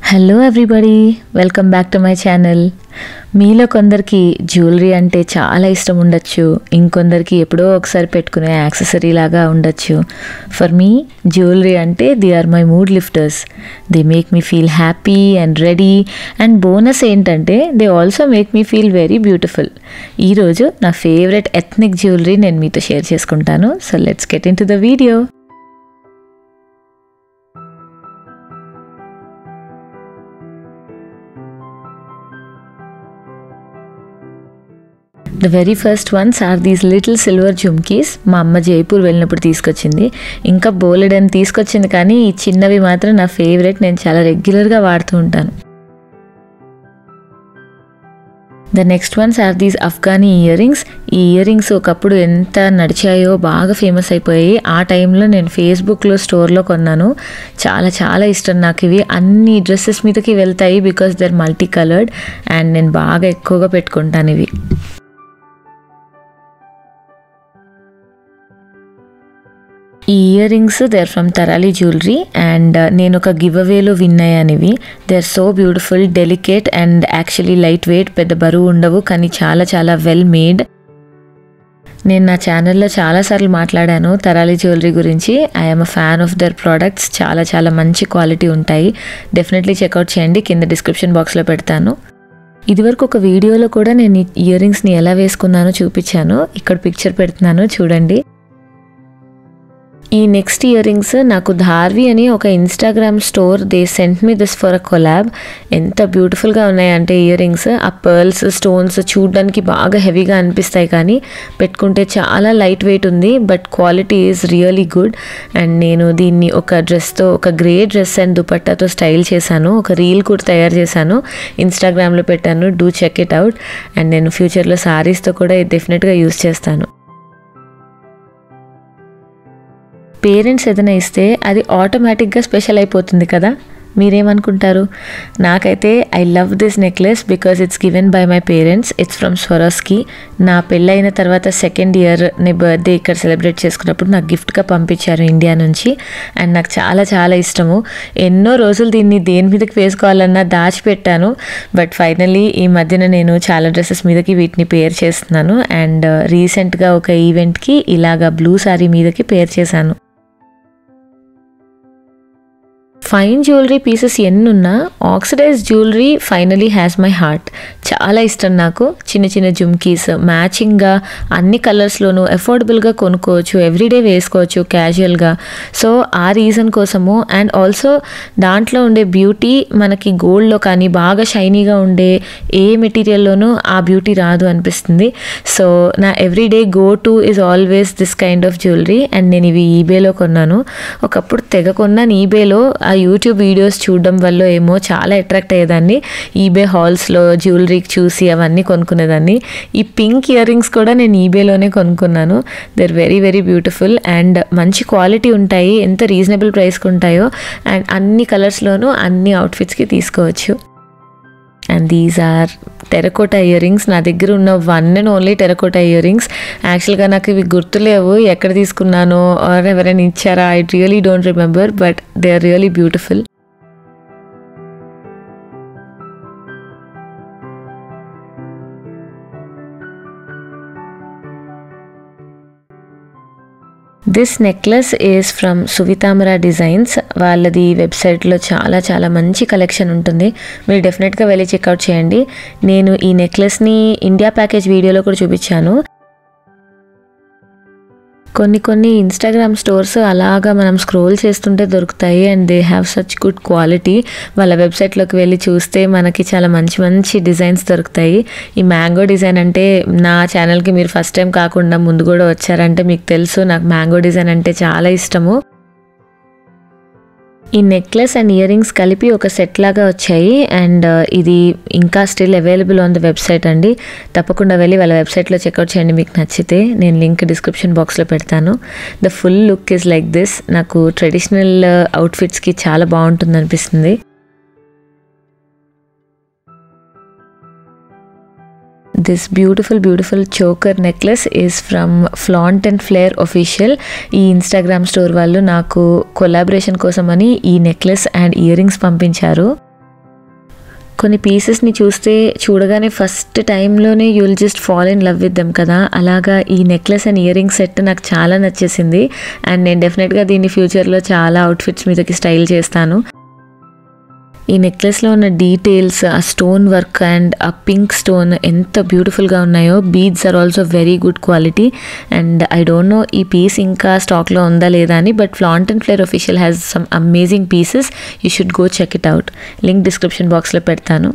hello everybody welcome back to my channel మీలో కొందరికి jewellery అంటే చాలా ఇష్టం ఉండొచ్చు ఇంకొందరికి ఎప్పుడో ఒకసారి పెట్టుకునే యాక్సెసరీ లాగా ఉండొచ్చు ఫర్ మీ జ్యువెలరీ అంటే they are my mood lifters they make me feel happy and ready and bonus ఏంటంటే they also make me feel very beautiful ఈరోజు నా ఫేవరెట్ ఎథ్నిక్ జ్యువెలరీ నేను మీతో షేర్ చేసుకుంటాను so let's get into the video the very first ones are these little silver jhumkis మా అమ్మ జైపూర్ వెళ్ళినప్పుడు తీసుకొచ్చింది ఇంకా బోలెడ్ అని తీసుకొచ్చింది కానీ ఈ చిన్నవి మాత్రం నా ఫేవరెట్ నేను చాలా రెగ్యులర్గా వాడుతూ ఉంటాను the next ones are these Afghani earrings ఈ ఇయర్ రింగ్స్ ఒకప్పుడు ఎంత నడిచాయో బాగా ఫేమస్ అయిపోయాయి ఆ టైంలో నేను ఫేస్బుక్లో స్టోర్లో కొన్నాను చాలా చాలా ఇష్టం నాకు ఇవి అన్ని డ్రెస్సెస్ మీదకి వెళ్తాయి because their multicoloured and నేను బాగా ఎక్కువగా పెట్టుకుంటాను ఇవి ఈ earrings they are from Tarali jewellery and నేను ఒక గివ్ అవేలో విన్ అయ్యాను ఇవి they are so beautiful delicate and actually light weight పెద్ద బరువు ఉండవు కానీ చాలా చాలా వెల్ మేడ్ నేను నా ఛానల్లో చాలాసార్లు మాట్లాడాను తరాలి జ్యువెలరీ గురించి I'm a fan of their products చాలా చాలా మంచి క్వాలిటీ ఉంటాయి డెఫినెట్లీ చెక్అవుట్ చేయండి కింద డిస్క్రిప్షన్ బాక్స్లో పెడతాను ఇదివరకు ఒక వీడియోలో కూడా నేను ఇయర్ రింగ్స్ని ఎలా వేసుకున్నానో చూపించాను ఇక్కడ పిక్చర్ పెడుతున్నాను చూడండి ఈ నెక్స్ట్ ఇయర్ రింగ్స్ నాకు ధార్వి అని ఒక Instagram store they sent me this for a collab ఎంత బ్యూటిఫుల్గా ఉన్నాయంటే ఇయర్ రింగ్స్ ఆ పర్ల్స్ స్టోన్స్ చూడడానికి బాగా హెవీగా అనిపిస్తాయి కానీ పెట్టుకుంటే చాలా లైట్ వెయిట్ ఉంది but quality is really good and నేను దీన్ని ఒక డ్రెస్తో ఒక గ్రే డ్రెస్ అండ్ దుపట్టాతో స్టైల్ చేశాను ఒక రీల్ కూడా తయారు చేశాను ఇన్స్టాగ్రామ్లో పెట్టాను do check it out and నేను ఫ్యూచర్లో సారీస్తో కూడా డెఫినెట్గా యూస్ చేస్తాను పేరెంట్స్ ఏదైనా ఇస్తే అది ఆటోమేటిక్గా స్పెషల్ అయిపోతుంది కదా మీరేమనుకుంటారు నాకైతే I love this necklace because it's given by my parents it's from Swarovski నా పెళ్ళైన తర్వాత సెకండ్ ఇయర్ నీ బర్త్డే ఇక్కడ సెలబ్రేట్ చేసుకున్నప్పుడు నాకు గిఫ్ట్గా పంపించారు ఇండియా నుంచి అండ్ నాకు చాలా చాలా ఇష్టము ఎన్నో రోజులు దీన్ని దేని మీదకి వేసుకోవాలన్నా దాచిపెట్టాను బట్ ఫైనలీ ఈ మధ్యన నేను చాలా డ్రెస్సెస్ మీదకి వీటిని పేర్ చేస్తున్నాను అండ్ రీసెంట్గా ఒక ఈవెంట్కి ఇలాగా బ్లూ సారీ మీదకి పేర్ చేశాను ఫైన్ జ్యువెలరీ పీసెస్ ఎన్నున్నా oxidise jewellery finally has my heart చాలా ఇష్టం నాకు చిన్న చిన్న జుమ్కీస్ మ్యాచింగ్గా అన్ని కలర్స్లోనూ అఫోర్డబుల్గా కొనుక్కోవచ్చు ఎవ్రీడే వేసుకోవచ్చు క్యాజువల్గా సో ఆ రీజన్ కోసము అండ్ ఆల్సో దాంట్లో ఉండే బ్యూటీ మనకి గోల్డ్లో కానీ బాగా షైనీగా ఉండే ఏ మెటీరియల్లోనూ ఆ బ్యూటీ రాదు అనిపిస్తుంది సో నా everyday go to is always this kind of jewellery and నేను ఇవి ఈబేలో కొన్నాను ఒకప్పుడు తెగ కొన్నాను ఈబేలో ఆ యూట్యూబ్ వీడియోస్ చూడడం వల్ల ఏమో చాలా అట్రాక్ట్ అయ్యేదాన్ని ఈబే హాల్స్లో జ్యువెలరీ చూసి అవన్నీ కొనుక్కునేదాన్ని ఈ పింక్ ఇయర్ రింగ్స్ కూడా నేను ఈబేలోనే కొనుక్కున్నాను they are very very beautiful and మంచి క్వాలిటీ ఉంటాయి ఎంత రీజనబుల్ ప్రైస్కి ఉంటాయో అండ్ అన్ని కలర్స్లోనూ అన్ని అవుట్ఫిట్స్కి తీసుకోవచ్చు and these are terracotta earrings నా దగ్గర ఉన్న one and only terracotta earrings యాక్చువల్గా నాకు ఇవి గుర్తులేవు ఎక్కడ తీసుకున్నానో ఆర్ ఎవరైనా ఇచ్చారా I really don't remember but they are really beautiful this necklace is from Suvitamara designs వాళ్ళది వెబ్సైట్లో చాలా చాలా మంచి కలెక్షన్ ఉంటుంది మీరు డెఫినెట్గా వెళ్ళి చెక్అవుట్ చేయండి నేను ఈ నెక్లెస్ని ఇండియా ప్యాకేజ్ వీడియోలో కూడా చూపించాను కొన్ని కొన్ని ఇన్స్టాగ్రామ్ స్టోర్స్ అలాగా మనం స్క్రోల్ చేస్తుంటే దొరుకుతాయి and they have such good quality వాళ్ళ వెబ్సైట్లోకి వెళ్ళి చూస్తే మనకి చాలా మంచి మంచి డిజైన్స్ దొరుకుతాయి ఈ మ్యాంగో డిజైన్ అంటే నా ఛానల్కి మీరు ఫస్ట్ టైం కాకుండా ముందు కూడా వచ్చారంటే మీకు తెలుసు నాకు మ్యాంగో డిజైన్ అంటే చాలా ఇష్టము ఈ నెక్లెస్ అండ్ ఇయర్ రింగ్స్ కలిపి ఒక సెట్ లాగా వచ్చాయి అండ్ ఇది ఇంకా still available on the website అండి తప్పకుండా వెళ్ళి వాళ్ళ వెబ్సైట్లో చెక్అవుట్ చేయండి మీకు నచ్చితే నేను లింక్ డిస్క్రిప్షన్ బాక్స్లో పెడతాను the full look is like this నాకు ట్రెడిషనల్ అవుట్ఫిట్స్కి చాలా బాగుంటుంది అనిపిస్తుంది this beautiful beautiful choker necklace is from Flaunt and Flair official ఈ ఇన్స్టాగ్రామ్ స్టోర్ వాళ్ళు నాకు కొలాబరేషన్ కోసమని ఈ నెక్లెస్ అండ్ ఇయర్ రింగ్స్ పంపించారు కొన్ని పీసెస్ని చూస్తే చూడగానే ఫస్ట్ టైంలోనే you will just fall in love with them కదా అలాగా ఈ necklace and earring set నాకు చాలా నచ్చేసింది అండ్ నేను డెఫినెట్గా దీన్ని ఫ్యూచర్లో చాలా అవుట్ఫిట్స్ మీదకి స్టైల్ చేస్తాను ఈ నెక్లెస్లో ఉన్న డీటెయిల్స్ ఆ స్టోన్ వర్క్ అండ్ ఆ పింక్ స్టోన్ ఎంత బ్యూటిఫుల్గా ఉన్నాయో beads are also very good quality and I don't know ఈ పీస్ ఇంకా స్టాక్లో ఉందా లేదా అని but Flaunt and Flair official has some amazing pieces you should go check it out link description బాక్స్లో పెడతాను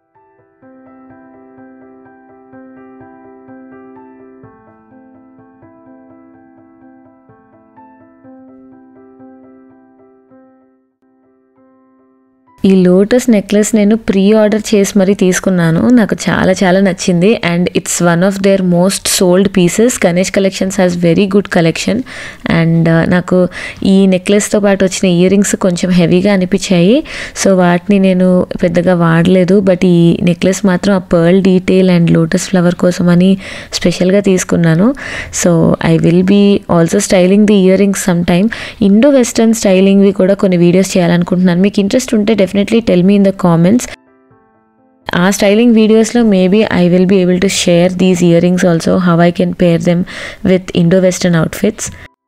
ఈ లోటస్ నెక్లెస్ నేను ప్రీ ఆర్డర్ చేసి మరీ తీసుకున్నాను నాకు చాలా చాలా నచ్చింది and it's one of their most sold pieces Ganesh collections has very good collection and నాకు ఈ నెక్లెస్తో పాటు వచ్చిన ఇయర్ రింగ్స్ కొంచెం హెవీగా అనిపించాయి సో వాటిని నేను పెద్దగా వాడలేదు బట్ ఈ నెక్లెస్ మాత్రం ఆ pearl detail and lotus flower కోసం అని స్పెషల్గా తీసుకున్నాను so I will be also styling the earrings some time Indo western స్టైలింగ్వి కూడా కొన్ని వీడియోస్ చేయాలనుకుంటున్నాను మీకు ఇంట్రెస్ట్ ఉంటే definitely tell me in the comments ఆ స్టైలింగ్ వీడియోస్లో maybe I will be able to share these earrings also how I can pair them with Indo western outfits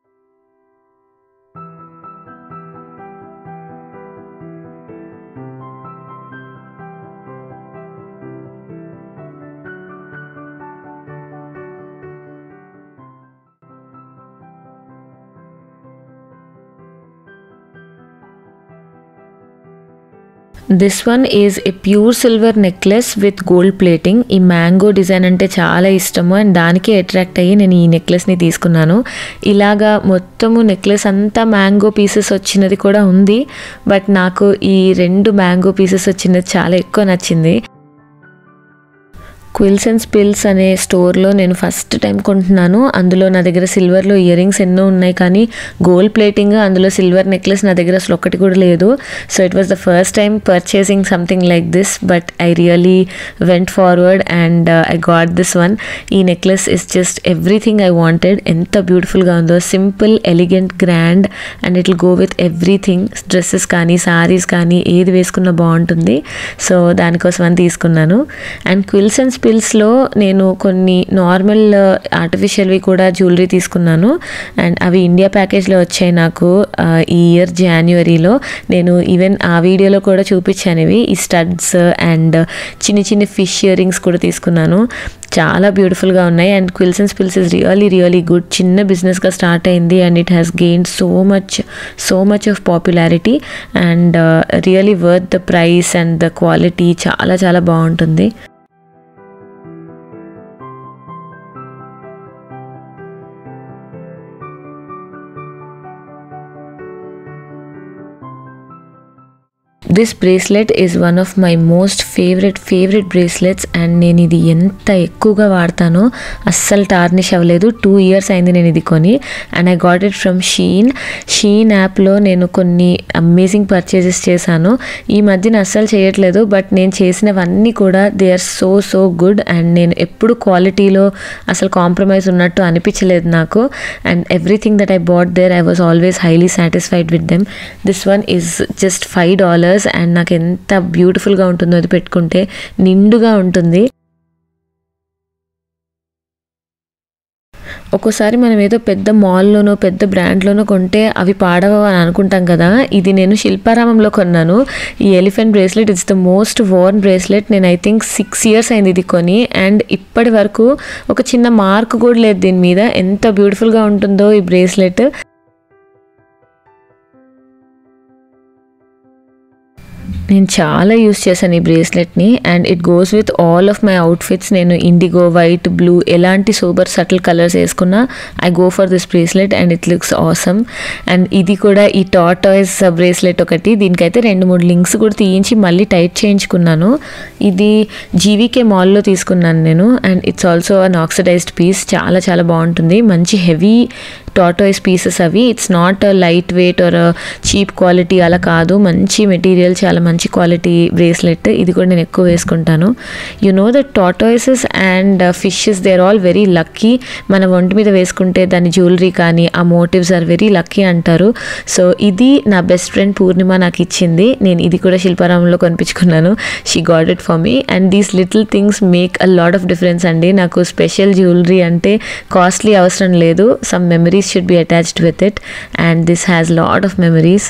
this one is a pure silver necklace with gold plating ఈ mango design అంటే చాలా ఇష్టము and దానికి attract అయ్యి నేను ఈ నెక్లెస్ని తీసుకున్నాను ఇలాగా మొత్తము నెక్లెస్ అంతా మ్యాంగో పీసెస్ వచ్చినది కూడా ఉంది బట్ నాకు ఈ రెండు మ్యాంగో పీసెస్ వచ్చినది చాలా ఎక్కువ నచ్చింది క్విల్స్ అండ్ స్పిల్స్ అనే స్టోర్లో నేను ఫస్ట్ టైం కొంటున్నాను అందులో నా దగ్గర సిల్వర్లో ఇయర్ రింగ్స్ ఎన్నో ఉన్నాయి కానీ గోల్డ్ ప్లేటింగ్ అందులో సిల్వర్ నెక్లెస్ నా దగ్గర అసలు ఒక్కటి కూడా లేదు so it was the first time purchasing something like this but I really went forward and I got this one ఈ necklace is just everything I wanted ఎంత బ్యూటిఫుల్గా ఉందో simple elegant grand and it will go with everything dresses కానీ సారీస్ కానీ ఏది వేసుకున్నా బాగుంటుంది so దానికోసం అని తీసుకున్నాను అండ్ క్విల్స్ అండ్ స్పిల్స్లో నేను కొన్ని నార్మల్ ఆర్టిఫిషియల్వి కూడా జ్యువెలరీ తీసుకున్నాను అండ్ అవి ఇండియా ప్యాకేజ్లో వచ్చాయి నాకు ఆ, ఈ ఇయర్ జాన్యువరిలో నేను ఈవెన్ ఆ వీడియోలో కూడా చూపించాను ఇవి ఈ స్టడ్స్ అండ్ చిన్న చిన్న ఫిష్ ఇయర్ రింగ్స్ కూడా తీసుకున్నాను చాలా బ్యూటిఫుల్గా ఉన్నాయి and Quills and Spills is really really good చిన్న బిజినెస్గా స్టార్ట్ అయింది and it has gain so much so much of popularity and really worth the price and the quality చాలా చాలా బాగుంటుంది this bracelet is one of my most favourite favourite bracelets and నేను ఇది ఎంత ఎక్కువగా వాడతానో అస్సలు టార్నిష్ అవ్వలేదు టూ ఇయర్స్ అయింది నేను ఇది కొని and I got it from Shein Shein యాప్లో నేను కొన్ని అమేజింగ్ పర్చేజెస్ చేశాను ఈ మధ్యన అస్సలు చేయట్లేదు బట్ నేను చేసినవన్నీ కూడా they are so so good and నేను ఎప్పుడు క్వాలిటీలో అసలు కాంప్రమైజ్ ఉన్నట్టు అనిపించలేదు నాకు and everything that I bought there I was always highly satisfied with them this one is just five dollars and నాకు ఎంత బ్యూటిఫుల్గా ఉంటుందో అది పెట్టుకుంటే నిండుగా ఉంటుంది ఒక్కోసారి మనం ఏదో పెద్ద మాల్లోనో పెద్ద బ్రాండ్లోనో కొంటే అవి పాడవు అని అనుకుంటాం కదా ఇది నేను శిల్పారామంలో కొన్నాను ఈ elephant bracelet it's the most worn bracelet నేను ఐ థింక్ సిక్స్ ఇయర్స్ అయింది ఇది కొని అండ్ ఇప్పటి వరకు ఒక చిన్న మార్క్ కూడా లేదు దీని మీద ఎంత బ్యూటిఫుల్గా ఉంటుందో ఈ బ్రేస్లెట్ నేను చాలా యూస్ చేశాను ఈ బ్రేస్లెట్ని and it goes with all of my outfits నేను ఇండిగో వైట్ బ్లూ ఎలాంటి సూపర్ సటిల్ కలర్స్ వేసుకున్నా I go for this bracelet and it looks awesome and ఇది కూడా ఈ టాటాయిస్ బ్రేస్లెట్ ఒకటి దీనికైతే రెండు మూడు లింక్స్ కూడా తీయించి మళ్ళీ టైట్ చేయించుకున్నాను ఇది జీవీకే మాల్లో తీసుకున్నాను నేను and it's also an oxidised piece చాలా చాలా బాగుంటుంది మంచి హెవీ టాటాయిస్ పీసెస్ అవి it's not light weight or cheap quality అలా కాదు మంచి మెటీరియల్ చాలా మంచి క్వాలిటీ బ్రేస్లెట్ ఇది కూడా నేను ఎక్కువ వేసుకుంటాను you know that tortoises and fishes they are all very lucky మన ఒంటి మీద వేసుకుంటే దాని జ్యువెలరీ కానీ ఆ మోటివ్స్ ఆర్ వెరీ లక్కీ అంటారు సో ఇది నా బెస్ట్ ఫ్రెండ్ పూర్ణిమ నాకు ఇచ్చింది నేను ఇది కూడా శిల్పారామంలో కొనిపించుకున్నాను she got it for me and these little things make a lot of difference అండి నాకు స్పెషల్ జ్యువెలరీ అంటే కాస్ట్లీ అవసరం లేదు some memories should be attached with it and this has lot of memories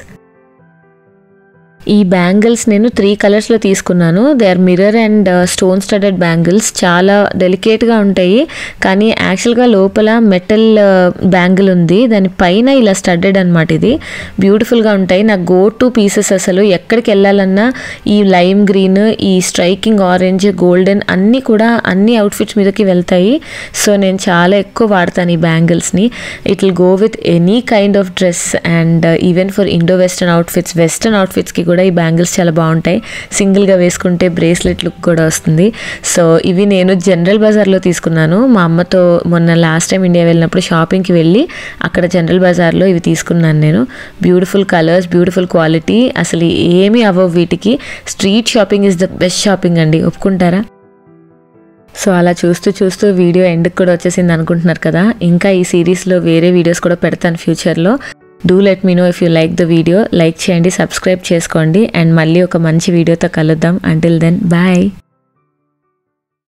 ఈ బ్యాంగిల్స్ నేను three కలర్స్లో తీసుకున్నాను they are mirror and stone studded bangles చాలా డెలికేట్గా ఉంటాయి కానీ యాక్చువల్గా లోపల మెటల్ బ్యాంగిల్ ఉంది దాని పైన ఇలా స్టడెడ్ అనమాట ఇది బ్యూటిఫుల్గా ఉంటాయి నా గో టు పీసెస్ అసలు ఎక్కడికి వెళ్ళాలన్నా ఈ లైమ్ గ్రీన్ ఈ స్ట్రైకింగ్ ఆరెంజ్ గోల్డెన్ అన్నీ కూడా అన్ని అవుట్ఫిట్స్ మీదకి వెళ్తాయి సో నేను చాలా ఎక్కువ వాడతాను ఈ బ్యాంగిల్స్ని it will go with any kind of dress and even for Indo western outfits western అవుట్ఫిట్స్కి కూడా ఈ బ్యాంగిల్స్ చాలా బాగుంటాయి సింగిల్గా వేసుకుంటే బ్రేస్లెట్ లుక్ కూడా వస్తుంది సో ఇవి నేను జనరల్ బజార్లో తీసుకున్నాను మా అమ్మతో మొన్న లాస్ట్ టైం ఇండియా వెళ్ళినప్పుడు షాపింగ్కి వెళ్ళి అక్కడ జనరల్ బజార్లో ఇవి తీసుకున్నాను నేను బ్యూటిఫుల్ కలర్స్ బ్యూటిఫుల్ క్వాలిటీ అసలు ఏమీ అవ్వవు వీటికి street shopping is the best shopping అండి ఒప్పుకుంటారా సో అలా చూస్తూ చూస్తూ వీడియో ఎండ్కి కూడా వచ్చేసింది అనుకుంటున్నారు కదా ఇంకా ఈ సిరీస్లో వేరే వీడియోస్ కూడా పెడతాను ఫ్యూచర్లో do let me know if you like the video like చేయండి సబ్స్క్రైబ్ చేసుకోండి అండ్ మళ్ళీ ఒక మంచి వీడియోతో కలుద్దాం అంటిల్ దెన్ బాయ్